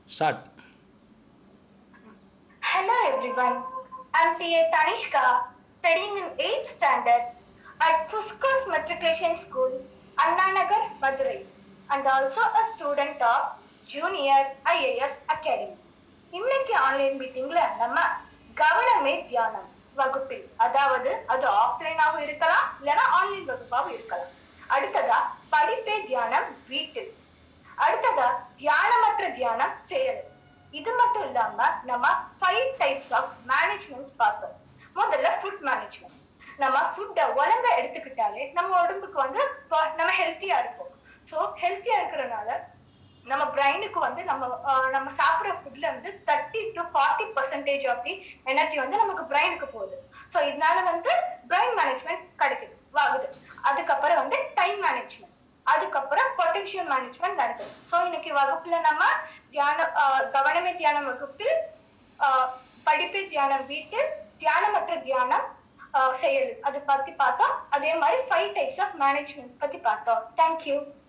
Start Hello everyone, I'm TA Tanishka, studying in 8th standard at Fusco's Matriculation School, Annanagar, Madurai, and also a student of Junior IAS Academy. இன்னைக்கு online மீட்டிங்ல நம்ம கவனமே தியானம் வகுப்பில் அதாவது அது ஆஃப்லைனாவும் இருக்கலாம் இல்லைன்னா ஆன்லைன் வகுப்பாவும் இருக்கலாம் அடுத்ததா படிப்பே தியானம் வீட்டில் அடுத்ததா தியானமற்ற தியானம் செயல் இது மட்டும் இல்லாம நம்ம ஃபைவ் டைப்ஸ் ஆஃப் மேனேஜ்மெண்ட்ஸ் பார்ப்போம் முதல்ல ஃபுட் மேனேஜ்மெண்ட் நம்ம ஃபுட்டை ஒழுங்கா எடுத்துக்கிட்டாலே நம்ம உடம்புக்கு வந்து ப- நம்ம ஹெல்த்தியா இருப்போம் ஸோ ஹெல்த்தியா இருக்கிறனால நம்ம பிரைனுக்கு வந்து நம்ம ஆஹ், நம்ம சாப்பிடுற ஃபுட்ல இருந்து thirty to forty percentage of the energy வந்து நமக்கு பிரைனுக்கு போகுது ஸோ இதனால வந்து பிரைன் மேனேஜ்மெண்ட் கிடைக்குது ஆகுது அதுக்கப்புறம் வந்து டைம் மேனேஜ்மெண்ட் அதுக்கப்புறம் பொட்டன்ஷியல் மேனேஜ்மெண்ட் நடக்குது ஸோ இன்னைக்கு வகுப்புல நம்ம தியானம் ஆஹ், கவனமே தியானம் வகுப்பில் ஆஹ், படிப்பே தியானம் வீட்டில் தியானமற்ற தியானம் ஆஹ், செயல் அது பத்தி பார்த்தோம் அதே மாதிரி ஃபைவ் டைப்ஸ் ஆஃப் மேனேஜ்மெண்ட்ஸ் பத்தி பார்த்தோம் தேங்க்யூ